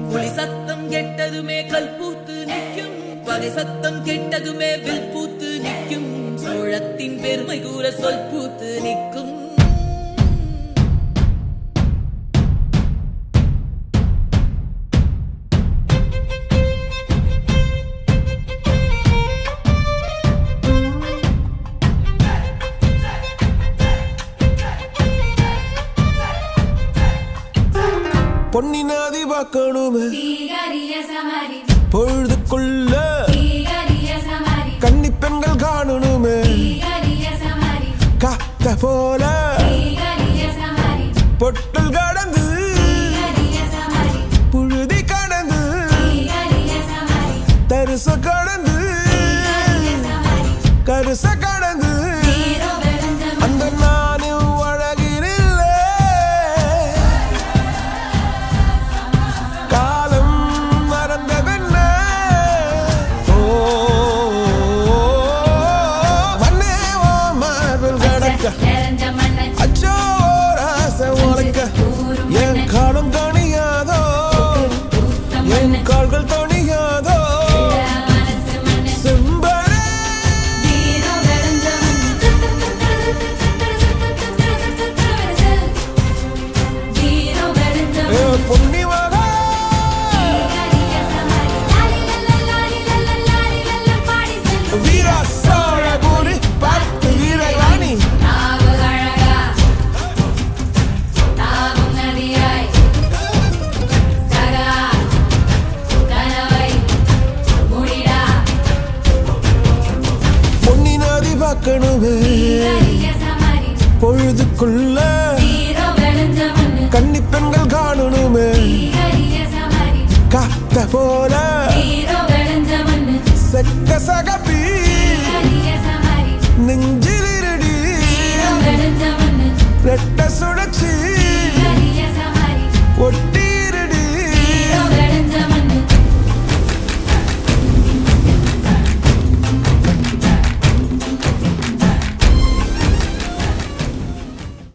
புலி சத்தம் கெட்டதுமே கல் பூத்து நிற்கும் பகை சத்தம் கெட்டதுமே வில் பூத்து நிற்கும் சோழத்தின் பெருமை கூற சொல் பூத்து நிற்கும் பொன்னி நாதி பார்க்கணுமே தீகரிய சமரி பொழுதுக்குள்ள தீகரிய சமரி கன்னி பெண்கள் காணணுமே தீகரிய சமரி காத்த போல தீகரிய சமரி பொட்டல் கடந்து தீகரிய சமரி புழுதி கடந்து தீகரிய சமரி தரிச கடந்து தீகரிய சமரி கருச கடந்து தீரோ வெளுஞ்சம் அந்த நானும் அழகினில்லை காலம் மறந்ததென்ன ஓ மண்ணே ஓ மார்பில் கடக்க நிறைஞ்ச மண்ணை அச்சோ ராச உனக்க என் காலம் தணியாதோ ஊத்த என் மண்ணை கால்கள் தணியாதோ மனசு மண்ணை செம்பரே தீரோ வெளுஞ்சம் தீரோ வெளுஞ்சம் ஏ பொன்னி மகா தீகரிய சமரி லாலி லல்லா லாலி லல்லா லாலி லல்லா பாடி செல்லும் வீரா சோழ பூரி பார்த்து வீரவாணி நாவு அழகா நாவும் நதியாய் சகா கனவை முடிடா பொன்னி நதி பார்க்கணுமே தீகரிய சமரி பொழுதுக்குள்ள தீரோ வெளுஞ்ச மண்ணு கன்னி பெண்கள் காணணுமே தீகரிய சமரி காத்த போல தீரோ வெளுஞ்ச மண்ணு செக்க சகப்பி